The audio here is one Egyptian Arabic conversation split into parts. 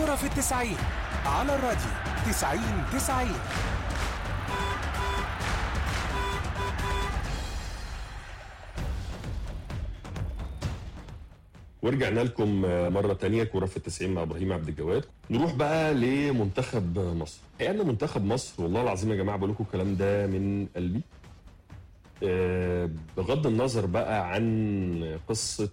كورة في التسعين على الراديو تسعين تسعين ورجعنا لكم مرة تانية كورة في التسعين مع إبراهيم عبد الجواد نروح بقى لمنتخب مصر الحقيقة إن منتخب مصر والله العظيم يا جماعة بقول لكم الكلام ده من قلبي آه، بغض النظر بقى عن قصة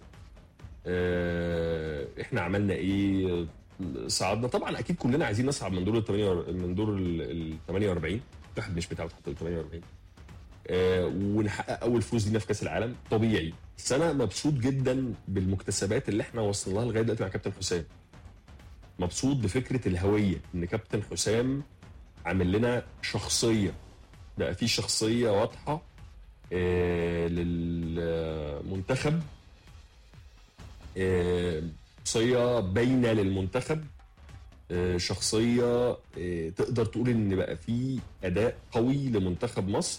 آه، احنا عملنا ايه صعدنا طبعا اكيد كلنا عايزين نصعد من دور ال 48 من دور ال 48 الواحد مش بتاع تحت ال 48 آه، ونحقق اول فوز لينا في كاس العالم طبيعي بس انا مبسوط جدا بالمكتسبات اللي احنا وصلنا لها لغايه دلوقتي مع كابتن حسام مبسوط بفكره الهويه ان كابتن حسام عامل لنا شخصيه بقى في شخصيه واضحه آه، للمنتخب آه، شخصيه باينه للمنتخب آه، شخصيه آه، تقدر تقول ان بقى في اداء قوي لمنتخب مصر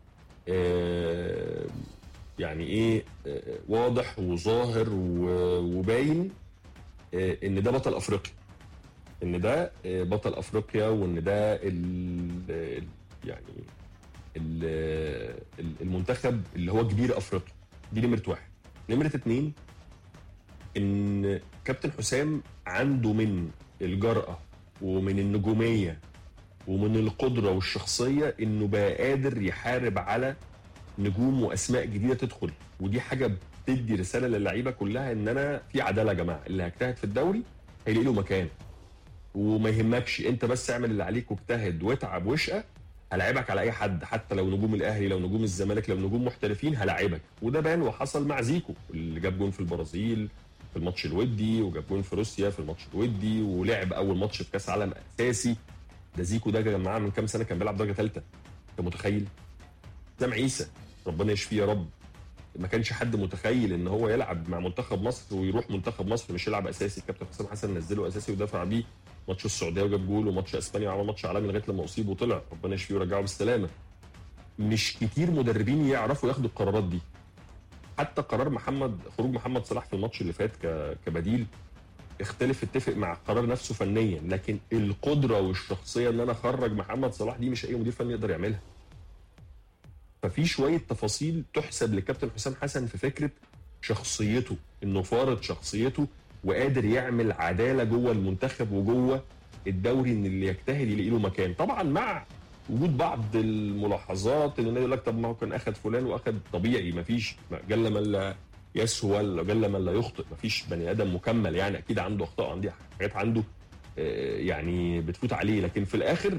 آه، يعني ايه آه، واضح وظاهر و- وباين آه، ان ده بطل افريقيا ان ده آه، بطل افريقيا وان ده ال- ال- يعني ال- ال- المنتخب اللي هو كبير افريقيا دي نمره واحد نمره اتنين ان كابتن حسام عنده من الجرأة ومن النجومية ومن القدرة والشخصية انه بقى قادر يحارب على نجوم واسماء جديدة تدخل ودي حاجة بتدي رسالة للعيبة كلها ان انا في عدالة يا جماعة اللي هيجتهد في الدوري هيلاقي له مكان وما يهمكش انت بس اعمل اللي عليك واجتهد واتعب واشقى هلاعبك على اي حد حتى لو نجوم الاهلي لو نجوم الزمالك لو نجوم محترفين هلاعبك وده بان وحصل مع زيكو اللي جاب جون في البرازيل في الماتش الودي وجاب جون في روسيا في الماتش الودي ولعب اول ماتش في كاس عالم اساسي ده زيكو ده كان معاه من كام سنه كان بيلعب درجه ثالثه انت متخيل سام عيسى ربنا يشفيه يا رب ما كانش حد متخيل ان هو يلعب مع منتخب مصر ويروح منتخب مصر مش يلعب اساسي كابتن حسام حسن نزله اساسي ودافع بيه ماتش السعوديه وجاب جول وماتش اسبانيا وعمل ماتش عالمي لغايه لما اصيب وطلع ربنا يشفيه ويرجعه بالسلامه مش كتير مدربين يعرفوا ياخدوا القرارات دي حتى قرار محمد خروج محمد صلاح في الماتش اللي فات ك- كبديل اختلف اتفق مع القرار نفسه فنيا لكن القدره والشخصيه ان انا اخرج محمد صلاح دي مش اي مدير فني يقدر يعملها ففي شويه تفاصيل تحسب للكابتن حسام حسن في فكره شخصيته انه فارض شخصيته وقادر يعمل عداله جوه المنتخب وجوه الدوري ان اللي يجتهد يلاقي له مكان طبعا مع وجود بعض الملاحظات ان النادي يقول لك طب ما هو كان اخذ فلان واخذ طبيعي ما فيش جل من لا يسهو وجل من لا يخطئ ما فيش بني ادم مكمل يعني اكيد عنده اخطاء عنده حاجات عنده آه، يعني بتفوت عليه لكن في الاخر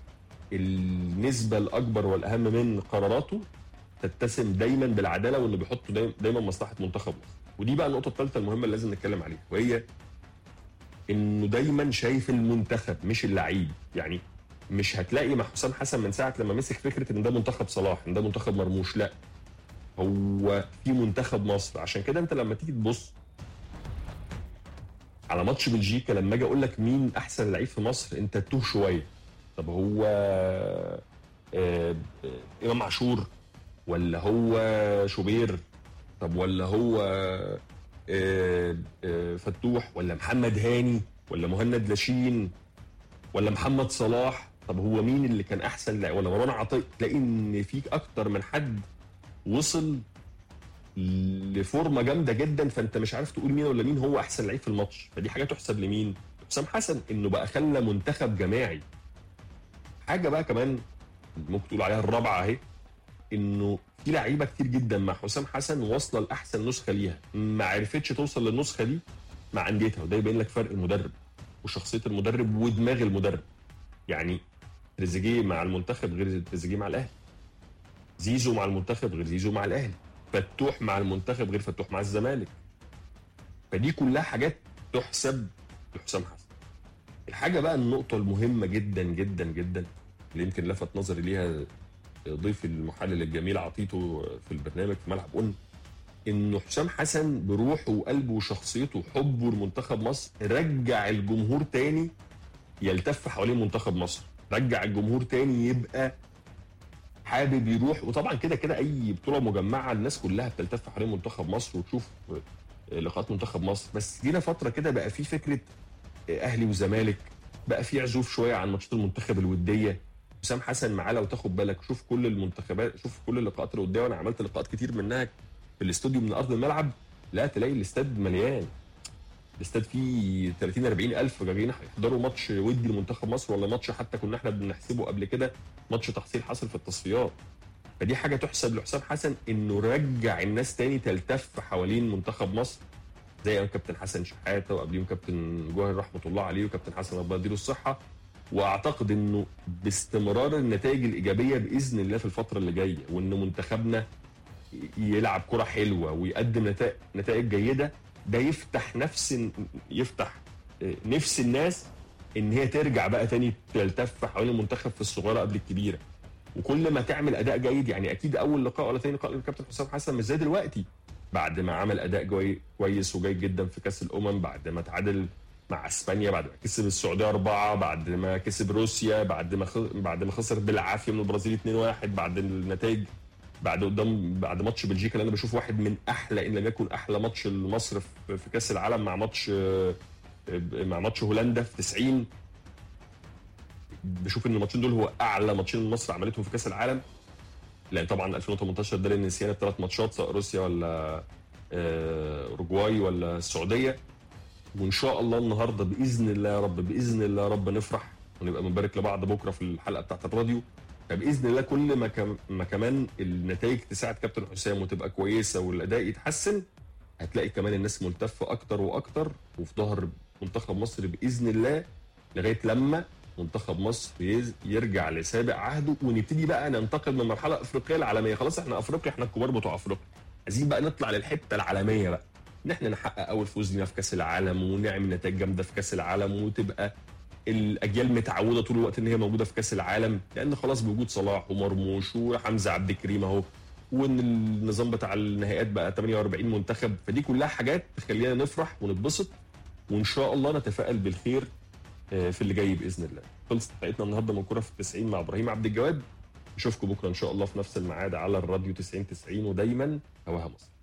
النسبه الاكبر والاهم من قراراته تتسم دايما بالعداله وانه بيحط دايما, دايما مصلحه منتخب مصر ودي بقى النقطه الثالثه المهمه اللي لازم نتكلم عليها وهي انه دايما شايف المنتخب مش اللعيب يعني مش هتلاقي مع حسام حسن من ساعه لما مسك فكره ان ده منتخب صلاح ان ده منتخب مرموش لا هو في منتخب مصر عشان كده انت لما تيجي تبص على ماتش بلجيكا لما اجي اقول لك مين احسن لعيب في مصر انت تتوه شويه طب هو آه، آه، امام عاشور ولا هو شوبير طب ولا هو آه، آه، فتوح ولا محمد هاني ولا مهند لاشين ولا محمد صلاح طب هو مين اللي كان احسن لا ولا مروان عطيه تلاقي ان فيك اكتر من حد وصل لفورمه جامده جدا فانت مش عارف تقول مين ولا مين هو احسن لعيب في الماتش فدي حاجه تحسب لمين حسام حسن انه بقى خلى منتخب جماعي حاجه بقى كمان ممكن تقول عليها الرابعه اهي انه في لعيبه كتير جدا مع حسام حسن واصله لاحسن نسخه ليها ما عرفتش توصل للنسخه دي مع انديتها وده يبين لك فرق المدرب وشخصيه المدرب ودماغ المدرب يعني تريزيجيه مع المنتخب غير تريزيجيه مع الاهلي زيزو مع المنتخب غير زيزو مع الاهلي فتوح مع المنتخب غير فتوح مع الزمالك فدي كلها حاجات تحسب لحسام حسن الحاجه بقى النقطه المهمه جدا جدا جدا اللي يمكن لفت نظري ليها ضيف المحلل الجميل عطيته في البرنامج في ملعب اون انه حسام حسن بروحه وقلبه وشخصيته وحبه لمنتخب مصر رجع الجمهور تاني يلتف حوالين منتخب مصر رجع الجمهور تاني يبقى حابب يروح وطبعا كده كده اي بطوله مجمعه الناس كلها بتلتف حوالين منتخب مصر وتشوف لقاءات منتخب مصر بس جينا فتره كده بقى في فكره اهلي وزمالك بقى في عزوف شويه عن ماتشات المنتخب الوديه حسام حسن معاه لو تاخد بالك شوف كل المنتخبات شوف كل اللقاءات الوديه وانا عملت لقاءات كتير منها في الاستوديو من ارض الملعب لا تلاقي الاستاد مليان الاستاد فيه 30 40 الف جايين هيحضروا ماتش ودي لمنتخب مصر ولا ماتش حتى كنا احنا بنحسبه قبل كده ماتش تحصيل حاصل في التصفيات فدي حاجه تحسب لحسام حسن انه رجع الناس تاني تلتف حوالين منتخب مصر زي ما كابتن حسن شحاته وقبليهم كابتن جوهر رحمه الله عليه وكابتن حسن ربنا يديله الصحه واعتقد انه باستمرار النتائج الايجابيه باذن الله في الفتره اللي جايه وان منتخبنا يلعب كره حلوه ويقدم نتائج نتائج جيده ده يفتح نفس يفتح نفس الناس ان هي ترجع بقى تاني تلتف حوالين المنتخب في الصغيره قبل الكبيره وكل ما تعمل اداء جيد يعني اكيد اول لقاء ولا تاني لقاء للكابتن حسام حسن مش زي دلوقتي بعد ما عمل اداء جوي كويس وجيد جدا في كاس الامم بعد ما تعادل مع اسبانيا بعد ما كسب السعوديه اربعه بعد ما كسب روسيا بعد ما خ... بعد ما خسر بالعافيه من البرازيل 2-1 بعد النتائج بعد قدام بعد ماتش بلجيكا اللي انا بشوف واحد من احلى ان لم يكن احلى ماتش لمصر في في كاس العالم مع ماتش مع ماتش هولندا في 90 بشوف ان الماتشين دول هو اعلى ماتشين مصر عملتهم في كاس العالم لان طبعا 2018 ده للنسيان الثلاث ماتشات سواء روسيا ولا اوروجواي ولا السعوديه وان شاء الله النهارده باذن الله يا رب باذن الله يا رب نفرح ونبقى بنبارك لبعض بكره في الحلقه بتاعت الراديو فباذن الله كل ما, كم ما كمان النتائج تساعد كابتن حسام وتبقى كويسه والاداء يتحسن هتلاقي كمان الناس ملتفه اكتر واكتر وفي ظهر منتخب مصر باذن الله لغايه لما منتخب مصر يرجع لسابق عهده ونبتدي بقى ننتقل من المرحله الافريقيه العالميه خلاص احنا افريقيا احنا الكبار بتوع افريقيا عايزين بقى نطلع للحته العالميه بقى ان احنا نحقق اول فوز لينا في كاس العالم ونعمل نتائج جامده في كاس العالم وتبقى الاجيال متعوده طول الوقت ان هي موجوده في كاس العالم لان خلاص بوجود صلاح ومرموش وحمزه عبد الكريم اهو وان النظام بتاع النهائيات بقى 48 منتخب فدي كلها حاجات تخلينا نفرح ونتبسط وان شاء الله نتفائل بالخير في اللي جاي باذن الله خلصت حلقتنا النهارده من كره في 90 مع ابراهيم عبد الجواد نشوفكم بكره ان شاء الله في نفس الميعاد على الراديو 90 90 ودايما هواها مصر